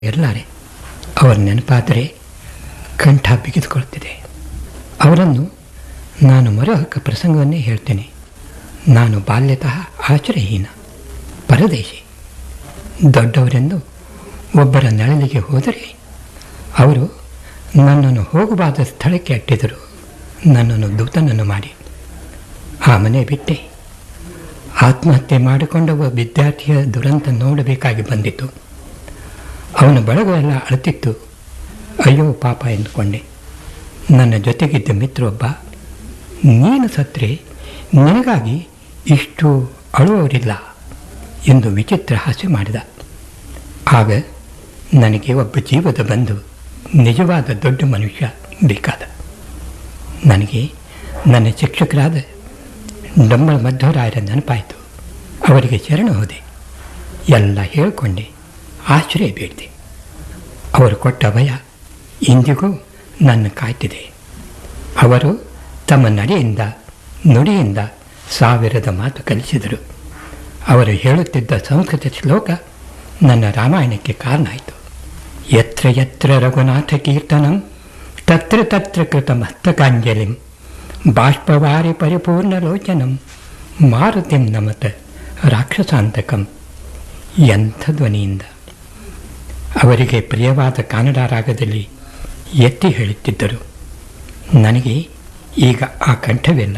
ಇರಲಾರೆ ಅವರ ನೆನಪಾದರೆ ಕಂಠ ಬಿಗಿದುಕೊಳ್ತಿದೆ ಅವರನ್ನು ನಾನು ಮರುಹಕ್ಕ ಪ್ರಸಂಗವನ್ನೇ ಹೇಳ್ತೇನೆ ನಾನು ಬಾಲ್ಯತಃ ಆಶ್ರಯಹೀನ ಪರದೇಶಿ ದೊಡ್ಡವರೆಂದು ಒಬ್ಬರ ನೆರಳಿಗೆ ಹೋದರೆ ಅವರು ನನ್ನನ್ನು ಹೋಗಬಾದ ಸ್ಥಳಕ್ಕೆ ಅಟ್ಟಿದರು ನನ್ನನ್ನು ದೂತನನ್ನು ಮಾಡಿ ಆ ಮನೆ ಬಿಟ್ಟೆ ಆತ್ಮಹತ್ಯೆ ಮಾಡಿಕೊಂಡ ಒಬ್ಬ ವಿದ್ಯಾರ್ಥಿಯ ದುರಂತ ನೋಡಬೇಕಾಗಿ ಬಂದಿತು ಅವನ ಬಳಗ ಎಲ್ಲ ಅಳುತ್ತಿತ್ತು ಅಯ್ಯೋ ಪಾಪ ಎಂದುಕೊಂಡೆ ನನ್ನ ಜೊತೆಗಿದ್ದ ಮಿತ್ರೊಬ್ಬ ನೀನು ಸತ್ರೆ ನಿನಗಾಗಿ ಇಷ್ಟು ಅಳುವವರಿಲ್ಲ ಎಂದು ವಿಚಿತ್ರ ಹಾಸ್ಯ ಮಾಡಿದ ಆಗ ನನಗೆ ಒಬ್ಬ ಜೀವದ ಬಂಧು ನಿಜವಾದ ದೊಡ್ಡ ಮನುಷ್ಯ ಬೇಕಾದ ನನಗೆ ನನ್ನ ಶಿಕ್ಷಕರಾದ ಡಂಬಳ ಮಧ್ವರಾಯರ ನೆನಪಾಯಿತು ಅವರಿಗೆ ಶರಣ ಹೋದೆ ಎಲ್ಲ ಹೇಳಿಕೊಂಡೆ ಆಶ್ರಯ ಬೇಡಿದೆ ಅವರು ಕೊಟ್ಟ ಭಯ ಇಂದಿಗೂ ನನ್ನ ಕಾಯ್ತಿದೆ ಅವರು ತಮ್ಮ ನಡೆಯಿಂದ ನುಡಿಯಿಂದ ಸಾವಿರದ ಮಾತು ಕಲಿಸಿದರು ಅವರು ಹೇಳುತ್ತಿದ್ದ ಸಂಸ್ಕೃತ ಶ್ಲೋಕ ನನ್ನ ರಾಮಾಯಣಕ್ಕೆ ಕಾರಣ ಆಯಿತು ಯತ್ರ ಯತ್ರ ರಘುನಾಥ ಕೀರ್ತನಂ ತತ್ರ ತತ್ರ ಕೃತ ಮಸ್ತಕಾಂಜಲಿಂ ಬಾಷ್ಪವಾರಿ ಪರಿಪೂರ್ಣಲೋಚನಂ ಮಾರುತಿಂ ನಮತ ರಾಕ್ಷಸಾಂತಕಂ ಎಂಥ ಧ್ವನಿಯಿಂದ ಅವರಿಗೆ ಪ್ರಿಯವಾದ ಕನ್ನಡ ರಾಗದಲ್ಲಿ ಎತ್ತಿ ಹೇಳುತ್ತಿದ್ದರು ನನಗೆ ಈಗ ಆ ಕಂಠವಿಲ್ಲ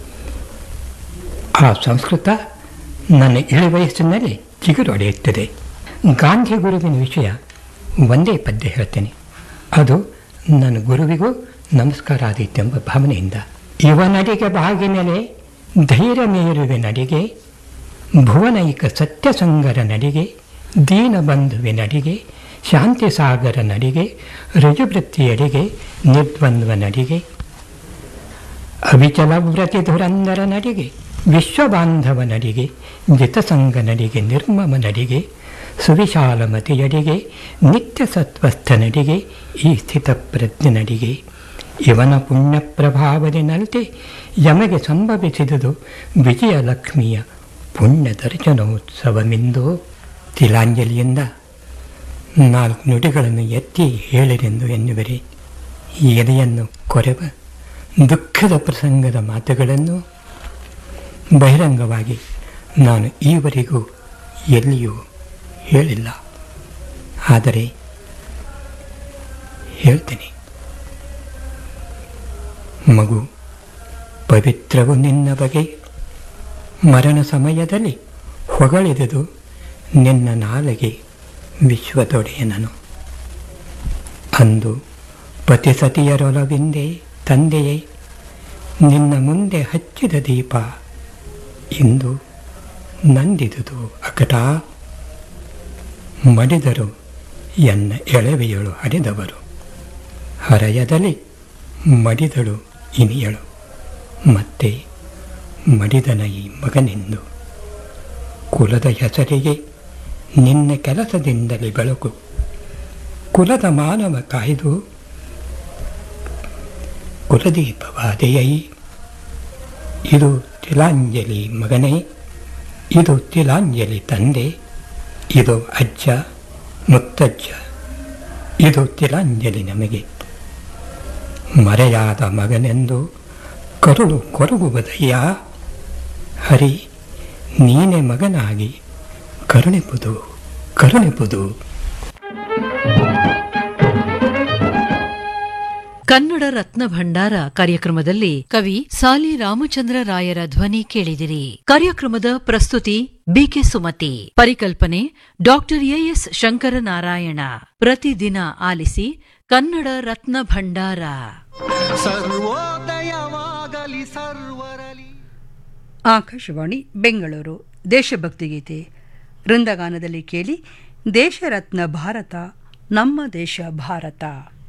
ಆ ಸಂಸ್ಕೃತ ನನ್ನ ಇಳಿ ವಯಸ್ಸಿನಲ್ಲಿ ಚಿಗುರೊಡೆಯುತ್ತದೆ ಗಾಂಧಿ ಗುರುವಿನ ವಿಷಯ ಒಂದೇ ಪದ್ಯ ಹೇಳ್ತೇನೆ ಅದು ನನ್ನ ಗುರುವಿಗೂ ನಮಸ್ಕಾರ ಆದೀತೆಂಬ ಭಾವನೆಯಿಂದ ಇವನಡಿಗೆ ಬಾಗಿ ಮೇಲೆ ಧೈರ್ಯ ಮೀರುವೆ ನಡಿಗೆ ಭುವನೈಕ ಸತ್ಯಸಂಗರ ನಡಿಗೆ ದೀನಬಂಧುವೆ ನಡಿಗೆ ಶಾಂತಿ ಸಾಗರ ನಡಿಗೆ ರುಜುವೃತ್ತಿಯಡಿಗೆ ನಿರ್ದ್ವಂದ್ವ ನಡಿಗೆ ಅವಿಚಲ ವ್ರತಿ ಧುರಂದರ ನಡಿಗೆ ವಿಶ್ವಬಾಂಧವ ನಡಿಗೆ ಜಿತಸಂಗ ನಡಿಗೆ ನಿರ್ಮಮ ನಡಿಗೆ ಸುವಿಶಾಲಮತಿಯಡಿಗೆ ನಿತ್ಯ ಸತ್ವಸ್ಥ ನಡಿಗೆ ಈ ಸ್ಥಿತ ಪ್ರಜ್ಞೆ ನಡಿಗೆ ಇವನ ಪುಣ್ಯ ಪ್ರಭಾವದಿ ನಲ್ತೆ ಯಮಗೆ ಸಂಭವಿಸಿದುದು ವಿಜಯಲಕ್ಷ್ಮಿಯ ಪುಣ್ಯ ದರ್ಶನೋತ್ಸವವೆಂದು ತಿಲಾಂಜಲಿಯಿಂದ ನಾಲ್ಕು ನುಡಿಗಳನ್ನು ಎತ್ತಿ ಹೇಳಿರೆಂದು ಎನ್ನುವರೆ ಎದೆಯನ್ನು ಕೊರೆವ ದುಃಖದ ಪ್ರಸಂಗದ ಮಾತುಗಳನ್ನು ಬಹಿರಂಗವಾಗಿ ನಾನು ಈವರೆಗೂ ಎಲ್ಲಿಯೂ ಹೇಳಿಲ್ಲ ಆದರೆ ಹೇಳ್ತೇನೆ ಮಗು ಪವಿತ್ರವು ನಿನ್ನ ಬಗೆ ಮರಣ ಸಮಯದಲ್ಲಿ ಹೊಗಳಿದುದು ನಿನ್ನ ನಾಲೆಗೆ ವಿಶ್ವದೊಡೆಯನನು ಅಂದು ಪತಿಸತಿಯರೊಲವಿಂದೆ ತಂದೆಯೇ ನಿನ್ನ ಮುಂದೆ ಹಚ್ಚಿದ ದೀಪ ಇಂದು ನಂದಿದುದು ಅಕಟ ಮಡಿದರು ಎನ್ನ ಎಳವೆಯಳು ಹರಿದವರು ಹರಯದಲ್ಲಿ ಮಡಿದಳು ಇನಿಯಳು ಮತ್ತೆ ಮಡಿದನ ಈ ಮಗನೆಂದು ಕುಲದ ಹೆಸರಿಗೆ ನಿನ್ನ ಕೆಲಸದಿಂದಲೇ ಬೆಳಕು ಕುಲದ ಮಾನವ ಕಾಯ್ದು ಕುಲದೀಪವಾದೆಯೈ ಇದು ತಿಲಾಂಜಲಿ ಮಗನೇ ಇದು ತಿಲಾಂಜಲಿ ತಂದೆ ಇದು ಅಜ್ಜ ಮುತ್ತಜ್ಜ ಇದು ತಿಲಾಂಜಲಿ ನಮಗೆ ಮರೆಯಾದ ಮಗನೆಂದು ಕರುಳು ಕೊರಗುವುದಯ್ಯ ಹರಿ ನೀನೆ ಮಗನಾಗಿ ಕರುಣಿಪುದು ಕರುಣಿಪುದು ಕನ್ನಡ ರತ್ನ ಭಂಡಾರ ಕಾರ್ಯಕ್ರಮದಲ್ಲಿ ಕವಿ ಸಾಲಿ ರಾಮಚಂದ್ರ ರಾಯರ ಧ್ವನಿ ಕೇಳಿದಿರಿ ಕಾರ್ಯಕ್ರಮದ ಪ್ರಸ್ತುತಿ ಬಿಕೆ ಸುಮತಿ ಪರಿಕಲ್ಪನೆ ಡಾಕ್ಟರ್ ಎಎಸ್ ಶಂಕರನಾರಾಯಣ ಪ್ರತಿದಿನ ಆಲಿಸಿ ಕನ್ನಡ ರತ್ನ ಭಂಡಾರ ಸರ್ವೋದಯವಾಗಲಿ ಸರ್ವರಲಿ ಆಕಾಶವಾಣಿ ಬೆಂಗಳೂರು ದೇಶಭಕ್ತಿ ಗೀತೆ ವೃಂದಗಾನದಲ್ಲಿ ಕೇಳಿ ದೇಶರತ್ನ ಭಾರತ ನಮ್ಮ ದೇಶ ಭಾರತ